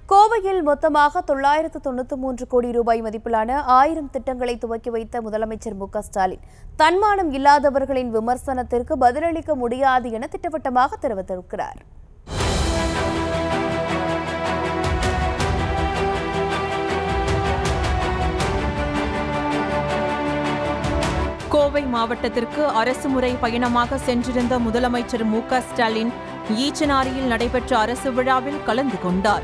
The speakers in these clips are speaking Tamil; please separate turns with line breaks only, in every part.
கோவையில் மொத்தமாக தொள்ளாயிரத்து தொண்ணூத்தி மூன்று கோடி ரூபாய் மதிப்பிலான ஆயிரம் திட்டங்களை துவக்கி வைத்த முதலமைச்சர் மு க ஸ்டாலின் தன்மானம் இல்லாதவர்களின் விமர்சனத்திற்கு பதிலளிக்க முடியாது என திட்டவட்டமாக தெரிவித்திருக்கிறார்
கோவை மாவட்டத்திற்கு அரசுமுறை பயணமாக சென்றிருந்த முதலமைச்சர் மு க ஸ்டாலின் ஈச்சனாரியில் நடைபெற்ற அரசு விழாவில் கலந்து கொண்டார்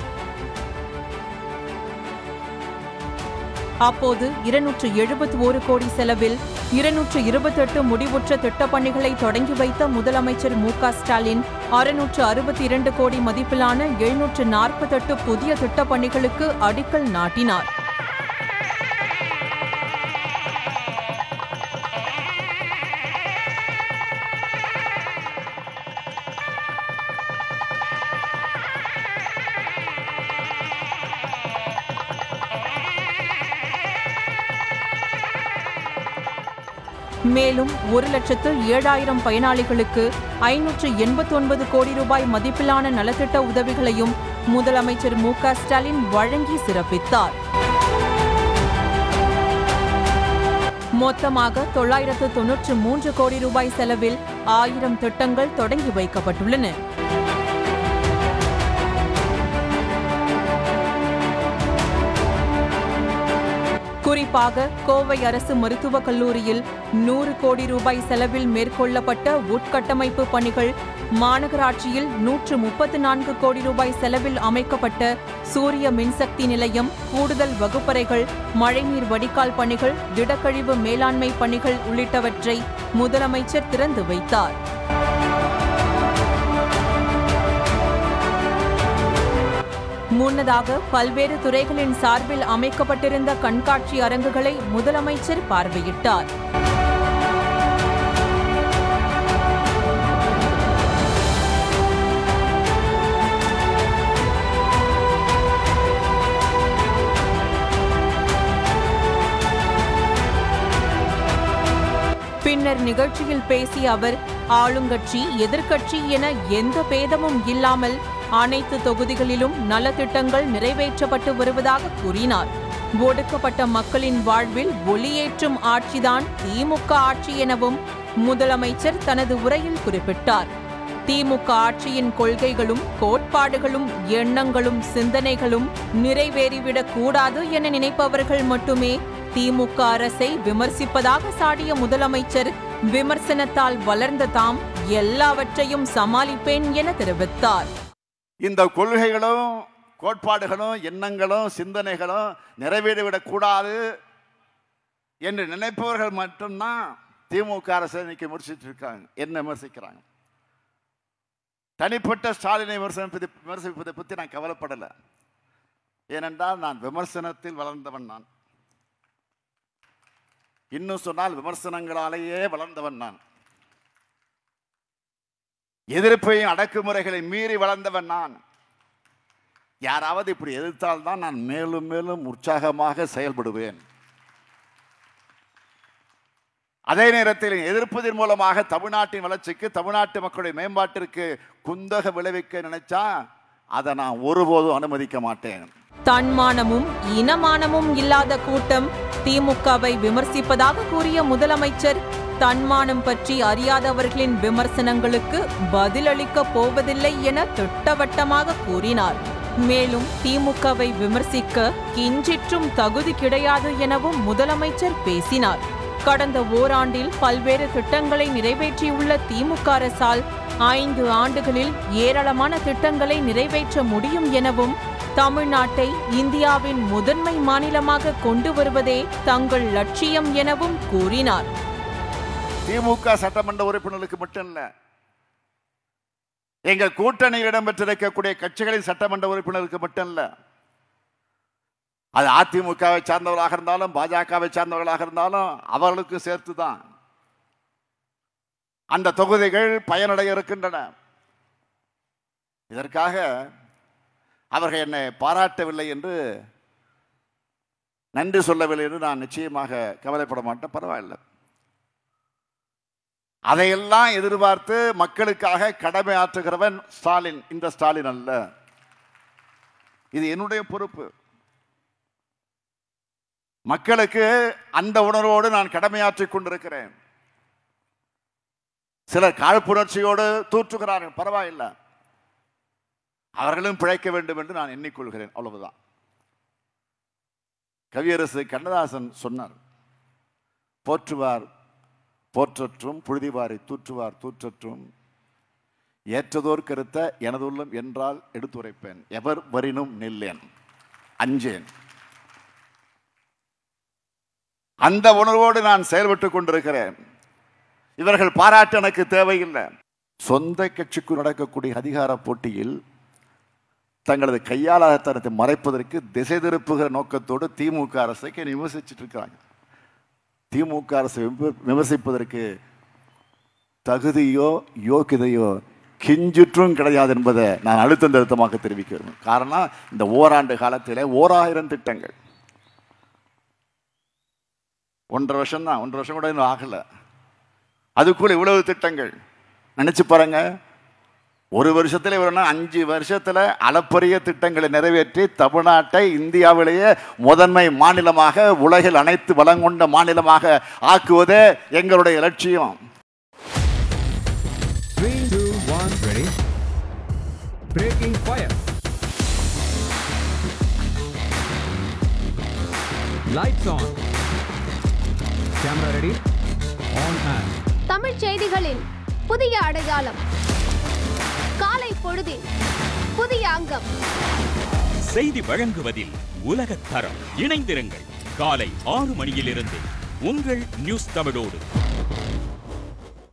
அப்போது இருநூற்று எழுபத்தி ஒரு கோடி செலவில் இருநூற்று இருபத்தெட்டு முடிவுற்ற திட்டப்பணிகளை தொடங்கி வைத்த முதலமைச்சர் மு க ஸ்டாலின் அறுநூற்று அறுபத்தி இரண்டு கோடி மதிப்பிலான எழுநூற்று நாற்பத்தெட்டு புதிய திட்டப்பணிகளுக்கு அடிக்கல் நாட்டினார் மேலும் ஒரு லட்சத்து ஏழாயிரம் பயனாளிகளுக்கு ஐநூற்று எண்பத்தொன்பது கோடி ரூபாய் மதிப்பிலான நலத்திட்ட உதவிகளையும் முதலமைச்சர் மு க ஸ்டாலின் வழங்கி சிறப்பித்தார் மொத்தமாக தொள்ளாயிரத்து தொன்னூற்று மூன்று கோடி ரூபாய் செலவில் ஆயிரம் திட்டங்கள் தொடங்கி வைக்கப்பட்டுள்ளன குறிப்பாக கோவை அரசு மருத்துவக் கல்லூரியில் நூறு கோடி ரூபாய் செலவில் மேற்கொள்ளப்பட்ட உட்கட்டமைப்பு பணிகள் மாநகராட்சியில் நூற்று முப்பத்து நான்கு கோடி ரூபாய் செலவில் அமைக்கப்பட்ட சூரிய மின்சக்தி நிலையம் கூடுதல் வகுப்பறைகள் மழைநீர் வடிகால் பணிகள் திடக்கழிவு மேலாண்மை பணிகள் உள்ளிட்டவற்றை முதலமைச்சர் திறந்து வைத்தார் முன்னதாக பல்வேறு துறைகளின் சார்பில் அமைக்கப்பட்டிருந்த கண்காட்சி அரங்குகளை முதலமைச்சர் பார்வையிட்டார் பின்னர் நிகழ்ச்சியில் பேசிய அவர் ஆளுங்கட்சி எதிர்க்கட்சி என எந்த பேதமும் இல்லாமல் அனைத்து தொகுதிகளிலும் நலத்திட்டங்கள் நிறைவேற்றப்பட்டு வருவதாக கூறினார் ஒடுக்கப்பட்ட மக்களின் வாழ்வில் ஒளியேற்றும் ஆட்சிதான் திமுக ஆட்சி எனவும் முதலமைச்சர் தனது உரையில் குறிப்பிட்டார் திமுக ஆட்சியின் கொள்கைகளும் கோட்பாடுகளும் எண்ணங்களும் சிந்தனைகளும் நிறைவேறிவிடக் கூடாது என நினைப்பவர்கள் மட்டுமே திமுக அரசை விமர்சிப்பதாக சாடிய முதலமைச்சர் விமர்சனத்தால் வளர்ந்த தாம் எல்லாவற்றையும் சமாளிப்பேன் என தெரிவித்தார்
இந்த கொள்கைகளும் கோட்பாடுகளும் எண்ணங்களும் சிந்தனைகளும் நிறைவேறிவிடக் கூடாது என்று நினைப்பவர்கள் மட்டும்தான் திமுக அரசை இன்னைக்கு விமர்சித்து இருக்காங்க என்ன விமர்சிக்கிறாங்க தனிப்பட்ட ஸ்டாலினை விமர்சனப்பதை விமர்சிப்பதை பற்றி நான் கவலைப்படலை ஏனென்றால் நான் விமர்சனத்தில் வளர்ந்தவன் நான் இன்னும் சொன்னால் விமர்சனங்களாலேயே வளர்ந்தவன் நான் எதிர்ப்பையும் அடக்குமுறைகளை மீறி வளர்ந்தவன் நான் யாராவது இப்படி எதிர்த்தால் தான் நான் மேலும் மேலும் உற்சாகமாக செயல்படுவேன் அதே நேரத்தில் எதிர்ப்பதன் மூலமாக தமிழ்நாட்டின் வளர்ச்சிக்கு தமிழ்நாட்டு மக்களுடைய மேம்பாட்டிற்கு குந்தக விளைவிக்க நினைச்சா அதை நான் ஒருபோதும் அனுமதிக்க மாட்டேன்
தன்மானமும் இனமானமும் இல்லாத கூட்டம் திமுகவை விமர்சிப்பதாக கூறிய முதலமைச்சர் தன்மானம் பற்றி அறியாதவர்களின் விமர்சனங்களுக்கு பதிலளிக்க போவதில்லை என திட்டவட்டமாக கூறினார் மேலும் திமுகவை விமர்சிக்க கிஞ்சிற்றும் தகுதி கிடையாது எனவும் முதலமைச்சர் பேசினார் கடந்த ஓராண்டில் பல்வேறு திட்டங்களை நிறைவேற்றியுள்ள திமுக அரசால் ஐந்து ஆண்டுகளில் ஏராளமான திட்டங்களை நிறைவேற்ற முடியும் எனவும் தமிழ்நாட்டை இந்தியாவின் முதன்மை மாநிலமாக கொண்டு வருவதே தங்கள் லட்சியம் எனவும் கூறினார்
திமுக சட்டமன்ற உறுப்பினர்களுக்கு மட்டும் இல்ல எங்கள் கூட்டணியில் இடம்பெற்றிருக்கக்கூடிய கட்சிகளின் சட்டமன்ற உறுப்பினருக்கு மட்டும் இல்ல அது அதிமுகவை சார்ந்தவர்களாக இருந்தாலும் பாஜகவை சார்ந்தவர்களாக இருந்தாலும் அவர்களுக்கும் சேர்த்து தான் அந்த தொகுதிகள் பயனடைய இருக்கின்றன இதற்காக அவர்கள் என்னை பாராட்டவில்லை என்று நன்றி சொல்லவில்லை என்று நான் நிச்சயமாக கவலைப்பட மாட்டேன் பரவாயில்லை அதையெல்லாம் எதிர்பார்த்து மக்களுக்காக கடமை ஆற்றுகிறவன் ஸ்டாலின் இந்த ஸ்டாலின் அல்ல இது என்னுடைய பொறுப்பு மக்களுக்கு அந்த உணர்வோடு நான் கடமையாற்றிக் கொண்டிருக்கிறேன் சிலர் காழ்ப்புணர்ச்சியோடு தூற்றுகிறார்கள் பரவாயில்லை அவர்களும் பிழைக்க வேண்டும் என்று நான் எண்ணிக்கொள்கிறேன் அவ்வளவுதான் கவியரசு கண்ணதாசன் சொன்னார் போற்றுவார் போற்றற்றும் புழுதிவாரை தூற்றுவார் தூற்றற்றும் ஏற்றதோர் கருத்த எனதுள்ளம் என்றால் எடுத்துரைப்பேன் எவர் வரினும் நில்லேன் அஞ்சேன் அந்த உணர்வோடு நான் செயல்பட்டுக் கொண்டிருக்கிறேன் இவர்கள் பாராட்டு எனக்கு தேவையில்லை சொந்த கட்சிக்கு நடக்கக்கூடிய அதிகார போட்டியில் தங்களது கையாளத்தனத்தை மறைப்பதற்கு திசை திருப்புகிற நோக்கத்தோடு திமுக அரசை விமர்சிச்சுட்டு இருக்கிறாங்க திமுக அரசை விம- விமர்சிப்பதற்கு தகுதியோ யோக்கியதையோ கிஞ்சிற்றும் கிடையாது என்பதை நான் அழுத்தம் திருத்தமாக தெரிவிக்க விரும்புகிறேன் காரணம் இந்த ஓராண்டு காலத்திலே ஓராயிரம் திட்டங்கள் ஒன்றரை வருஷம் தான் ஒன்றரை வருஷம் கூட இன்னும் ஆகல அதுக்குள்ள இவ்வளவு திட்டங்கள் நினைச்சு பாருங்க ஒரு வருஷத்துல இவருன்னா அஞ்சு வருஷத்துல அளப்பரிய திட்டங்களை நிறைவேற்றி தமிழ்நாட்டை இந்தியாவிலேயே முதன்மை மாநிலமாக உலகில் அனைத்து வளங்கொண்ட மாநிலமாக ஆக்குவதே எங்களுடைய லட்சியம்
Three, two, one, ready. Breaking fire. Lights on. Camera ready. On and.
தமிழ்ச் செய்திகளின் புதிய அடையாளம் காலை பொழுதின் புதிய அங்கம்
செய்தி வழங்குவதில் உலகத் தரம் இணைந்திருங்கள் காலை ஆறு மணியிலிருந்து உங்கள் நியூஸ் தமிழோடு